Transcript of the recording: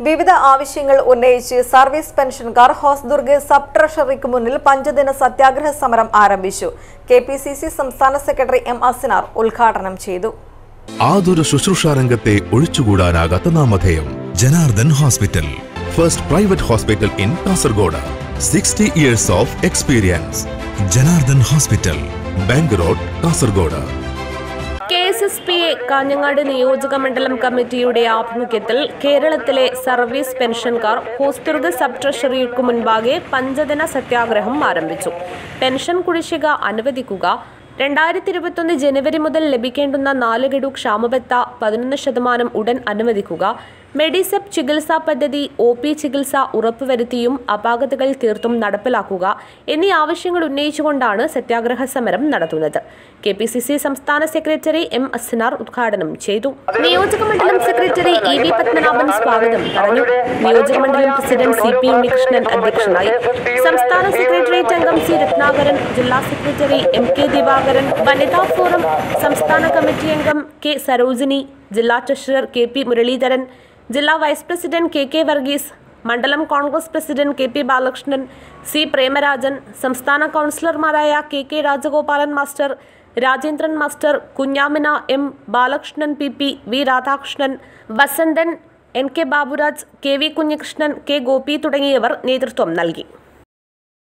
വിവിധ ആവശ്യങ്ങൾ ഉന്നയിച്ച് സർവീസ് പെൻഷൻകാർ ഹോസ്ദുർഗ് സബ് ട്രഷറിക്ക് മുന്നിൽ പഞ്ചദിന സത്യാഗ്രഹ സമരം ആരംഭിച്ചു കെ പി സി സി സംസ്ഥാന സെക്രട്ടറി എം അസിനാർ ഉദ്ഘാടനം ചെയ്തു ആതുര ശുശ്രൂഷ രംഗത്തെ ഒഴിച്ചുകൂടാനാകാത്ത നാമധേയം Janardhan hospital first private hospital in Kasaragod sixty years of experience Janardhan hospital bank road Kasaragod K S S P A Kanhangad നിയോജക മണ്ഡലം കമ്മിറ്റിയുടെ ആഭിമുഖ്യത്തിൽ കേരളത്തിലെ സർവീസ് പെൻഷൻകാർ ഹോസ്ദുർഗ് സബ് ട്രഷറിക്ക് മുൻപാകെ പഞ്ചദിന സത്യാഗ്രഹം ആരംഭിച്ചു പെൻഷൻ കുടിശ്ശിക അനുവദിക്കുക രണ്ടായിരത്തി ഇരുപത്തൊന്ന് ജനുവരി മുതൽ ലഭിക്കേണ്ടുന്ന നാല് ഗഡു ക്ഷാമബത്ത പതിനൊന്ന് ശതമാനം ഉടൻ അനുവദിക്കുക മെഡിസെപ് ചികിത്സാ പദ്ധതി ഒ പി ചികിത്സ ഉറപ്പുവരുത്തിയും അപാകതകൾ തീർത്തും നടപ്പിലാക്കുക എന്നീ ആവശ്യങ്ങൾ ഉന്നയിച്ചുകൊണ്ടാണ് സത്യാഗ്രഹ സമരം നടത്തുന്നത് കെ പി സി സി സംസ്ഥാന സെക്രട്ടറി എം അസ്നാർ ഉദ്ഘാടനം ചെയ്തു നിയോജക മണ്ഡലം സെക്രട്ടറി ഇ വി പത്മനാഭൻ സ്വാഗതം പറഞ്ഞു നിയോജക മണ്ഡലം പ്രസിഡന്റ് സി പി ഉണ്ണികൃഷ്ണൻ അധ്യക്ഷനായി സംസ്ഥാന സെക്രട്ടേറിയറ്റ് അംഗം സി രത്നാകരൻ ജില്ലാ സെക്രട്ടറി എം കെ ദിവാകരൻ വനിതാ ഫോറം സംസ്ഥാന കമ്മിറ്റി അംഗം കെ സരോജിനി ജില്ലാ ട്രഷറർ കെ പി മുരളീധരൻ ജില്ലാ vice president K K Varghese മണ്ഡലം Congress president K P Balakrishnan C Premarajan സംസ്ഥാന കൗൺസിലർമാരായ K K Rajagopalan master Rajendran master Kunhamina M Balakrishnan P P V Radhakrishnan Vasanthan N K Baburaj K V Kunhikrishnan K Gopi തുടങ്ങിയവർ നേതൃത്വം നൽകി